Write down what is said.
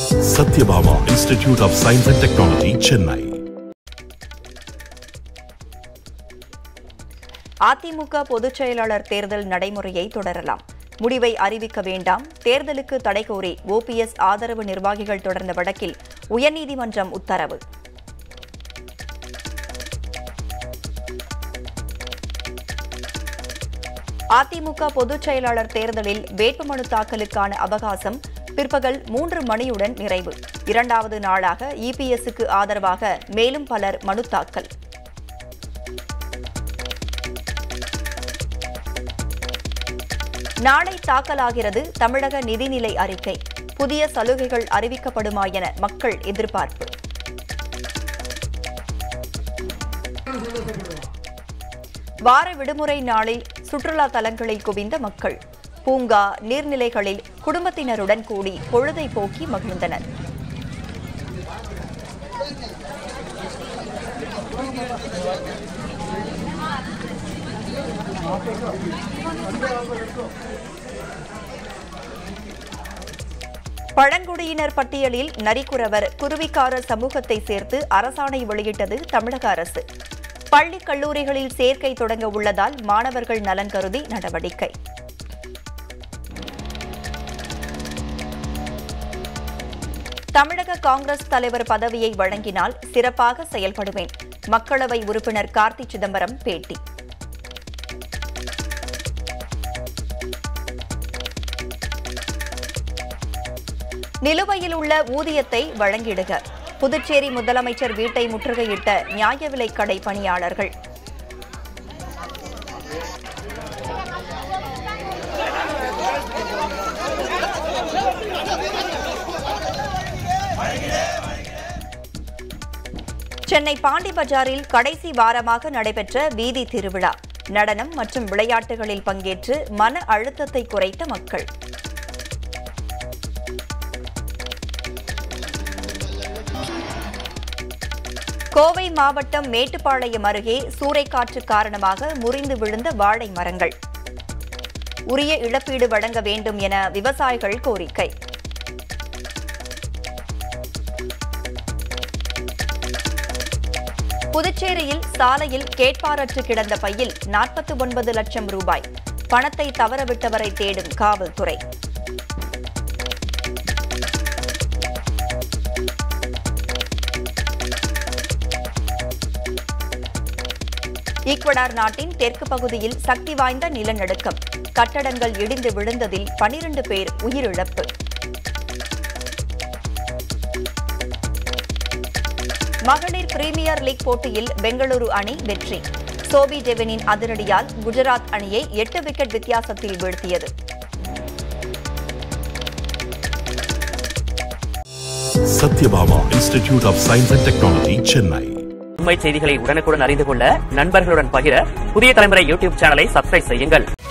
Satyabhama Institute of Science and Technology Chennai AIADMK பொதுச் செயலாளர் தேர்தல் நடைமுறையை தொடரலாம் முடிவை அறிவிக்க வேண்டாம் தேர்தலுக்கு தடை கோரி ஓபிஎஸ் ஆதரவு நிர்வாகிகள் தொடர்ந்த வழக்கில் உயர்நீதிமன்றம் உத்தரவு அதிமுக பொதுச் செயலாளர் தேர்தலில் வேட்புமனு தாக்கலுக்கான அவகாசம் பிற்பகல் மூன்று மணியுடன் நிறைவு இரண்டாவது நாளாக இபிஎஸ்க்கு ஆதரவாக மேலும் பலர் மனு தாக்கல் நாளை தாக்கலாகிறது தமிழக நிதிநிலை அறிக்கை புதிய சலுகைகள் அறிவிக்கப்படுமா என மக்கள் எதிர்பார்ப்பு வார விடுமுறை நாளில் சுற்றுலா தலங்களில் குவிந்த மக்கள் பூங்கா நீர்நிலைகளில் குடும்பத்தினருடன் கூடி பொழுதை போக்கி மகிழ்ந்தனர் பழங்குடியினர் பட்டியலில் நரிக்குறவர் குருவிக்கார சமூகத்தை சேர்த்து அரசாணை வெளியிட்டது தமிழக அரசு பள்ளி கல்லூரிகளில் சேர்க்கை தொடங்க உள்ளதால் மாணவர்கள் நலன் கருதி நடவடிக்கை தமிழக காங்கிரஸ் தலைவர் பதவியை வழங்கினால் சிறப்பாக செயல்படுவேன் மக்களவை உறுப்பினர் கார்த்தி சிதம்பரம் பேட்டி நிலுவையில் உள்ள ஊதியத்தை வழங்கிடுக புதுச்சேரி முதலமைச்சர் வீட்டை முற்றுகையிட்ட நியாய விலைக் கடை பணியாளர்கள் சென்னை பாண்டி பஜாரில் கடைசி வாரமாக நடைபெற்ற வீதி திருவிழா நடனம் மற்றும் விளையாட்டுகளில் பங்கேற்று மன அழுத்தத்தை குறைத்த மக்கள் கோவை மாவட்டம் மேட்டுப்பாளையம் அருகே சூறைக்காற்று காரணமாக முறிந்து விழுந்த வாழை மரங்கள் உரிய இழப்பீடு வழங்க வேண்டும் என விவசாயிகள் கோரிக்கை புதுச்சேரியில் சாலையில் கேட்பாரற்று கிடந்த பையில் நாற்பத்தி ஒன்பது லட்சம் ரூபாய் பணத்தை தவறவிட்டவரை தேடும் காவல்துறை ஈக்வடார் நாட்டின் தெற்கு பகுதியில் சக்தி வாய்ந்த நிலநடுக்கம் கட்டடங்கள் இடிந்து விழுந்ததில் பனிரண்டு பேர் உயிரிழப்பு மகளிர் பிரீமியர் லீக் போட்டியில் பெங்களூரு அணி வெற்றி சோபி டெவனின் அதிரடியால் குஜராத் அணியை எட்டு விக்கெட் வித்தியாசத்தில் வீழ்த்தியது Sathyabama Institute of Science and Technology Chennai உண்மை செய்திகளை உடனுக்குடன் அறிந்து கொள்ள நண்பர்களுடன் பகிர புதிய தலைமுறை யூடியூப் சேனலை சப்ஸ்கிரைப் செய்யுங்கள்